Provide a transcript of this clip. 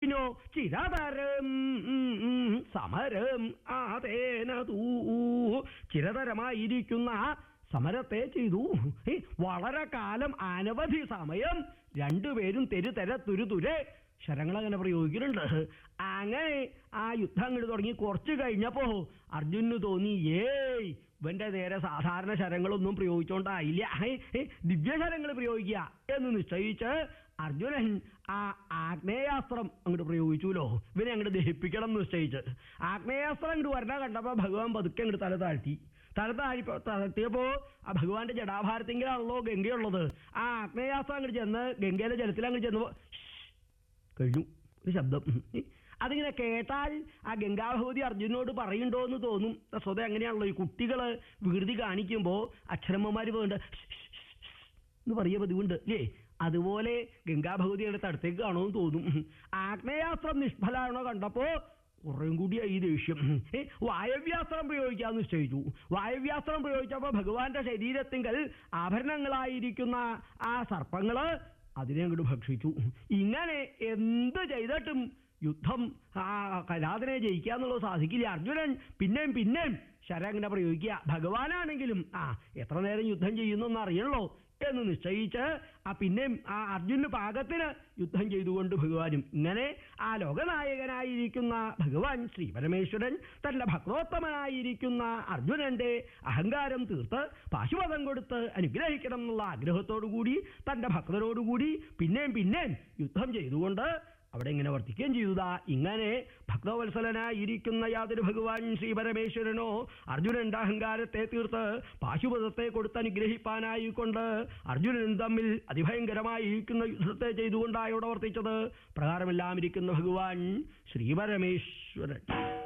പിന്നോ ചിരതരം സമരം ആതേന തൂ ചിരതരമായിരിക്കുന്ന സമരത്തെ ചെയ്തു ഏ, വളരെ കാലം അനവധി സമയം രണ്ടുപേരും തെരുതെര തുരുതുരെ ശരങ്ങളങ്ങനെ പ്രയോഗിക്കുന്നുണ്ട് അങ്ങനെ ആ യുദ്ധം അങ്ങോട്ട് തുടങ്ങി കുറച്ച് കഴിഞ്ഞപ്പോ അർജുനു തോന്നി ഏയ് ഇവന്റെ നേരെ സാധാരണ ശരങ്ങളൊന്നും പ്രയോഗിച്ചോണ്ടായില്ല ഏ, ഏ, ദിവ്യശരങ്ങൾ പ്രയോഗിക്കുക എന്ന് നിശ്ചയിച്ച് അർജുനൻ ആ ആഗ്നേയാസ്ത്രം അങ്ങോട്ട് പ്രയോഗിച്ചുല്ലോ ഇവനെ അങ്ങോട്ട് ദഹിപ്പിക്കണം എന്ന് നിശ്ചയിച്ച് ആഗ്നേയാസ്ത്രം അങ്ങോട്ട് വരണ കണ്ടപ്പോ ഭഗവാൻ പതുക്കെ അങ്ങോട്ട് തല താഴ്ത്തി തല താഴി താഴ്ത്തിയപ്പോ ആ ഭഗവാന്റെ ജടാഭാരത്തിങ്കിലാണല്ലോ ഗംഗയുള്ളത് ആ ആഗ്നേയാസ്ത്രം അങ്ങോട്ട് ചെന്ന് ഗംഗയിലെ ജലത്തിൽ അങ്ങോട്ട് ചെന്നപ്പോ കഴിഞ്ഞു ഒരു ശബ്ദം അതിങ്ങനെ കേട്ടാൽ ആ ഗംഗാഭഗവതി അർജുനോട് പറയുണ്ടോ എന്ന് തോന്നും സ്വതം അങ്ങനെയാണല്ലോ ഈ കുട്ടികള് വികൃതി കാണിക്കുമ്പോ അക്ഷരമ്മമാര് പോകണ്ട എന്ന് പറയ പതിവുണ്ട് അല്ലേ അതുപോലെ ഗംഗാഭഗവതിയുടെ അടുത്തേക്ക് കാണുമെന്ന് തോന്നും ആഗ്നേയാസ്ത്രം നിഷ്ഫലാണോ കണ്ടപ്പോ കുറേം കൂടിയായി ഈ ദേഷ്യം ഏ, വായവ്യാസ്ത്രം പ്രയോഗിക്കാന്ന് നിശ്ചയിച്ചു വായവ്യാസ്ത്രം പ്രയോഗിച്ചപ്പോ ഭഗവാന്റെ ശരീരത്തിങ്കൽ ആഭരണങ്ങളായിരിക്കുന്ന ആ സർപ്പങ്ങള് അതിനെ അങ്ങോട്ട് ഭക്ഷിച്ചു ഇങ്ങനെ എന്ത് ചെയ്തിട്ടും യുദ്ധം ആ കലാതിനെ ജയിക്കുക എന്നുള്ളത് സാധിക്കില്ല അർജുനൻ പിന്നെയും പിന്നെയും ശരങ്ങനെ പ്രയോഗിക്കുക ഭഗവാനാണെങ്കിലും ആ എത്ര നേരം യുദ്ധം ചെയ്യുന്നെന്ന് അറിയണല്ലോ എന്ന് നിശ്ചയിച്ച് ആ പിന്നെയും ആ അർജുന് പാകത്തിന് യുദ്ധം ചെയ്തുകൊണ്ട് ഭഗവാനും ഇങ്ങനെ ആ ലോകനായകനായിരിക്കുന്ന ഭഗവാൻ ശ്രീ പരമേശ്വരൻ തന്റെ ഭക്തോത്തമനായിരിക്കുന്ന അർജുനന്റെ അഹങ്കാരം തീർത്ത് പാശുപതം കൊടുത്ത് അനുഗ്രഹിക്കണം എന്നുള്ള ആഗ്രഹത്തോടുകൂടി തന്റെ ഭക്തരോടുകൂടി പിന്നെയും പിന്നെയും യുദ്ധം ചെയ്തുകൊണ്ട് അവിടെ ഇങ്ങനെ വർത്തിക്കുകയും ചെയ്തതാ ഇങ്ങനെ ഭക്തവത്സലനായിരിക്കുന്ന യാതൊരു ഭഗവാൻ ശ്രീ പരമേശ്വരനോ അർജുനന്റെ അഹങ്കാരത്തെ തീർത്ത് പാശുപതത്തെ കൊടുത്ത് അനുഗ്രഹിപ്പാനായിക്കൊണ്ട് അർജുനനും തമ്മിൽ അതിഭയങ്കരമായിരിക്കുന്ന യുദ്ധത്തെ ചെയ്തുകൊണ്ടാണ് ഇവിടെ വർത്തിച്ചത് പ്രകാരമെല്ലാം ഇരിക്കുന്ന ഭഗവാൻ ശ്രീ പരമേശ്വരൻ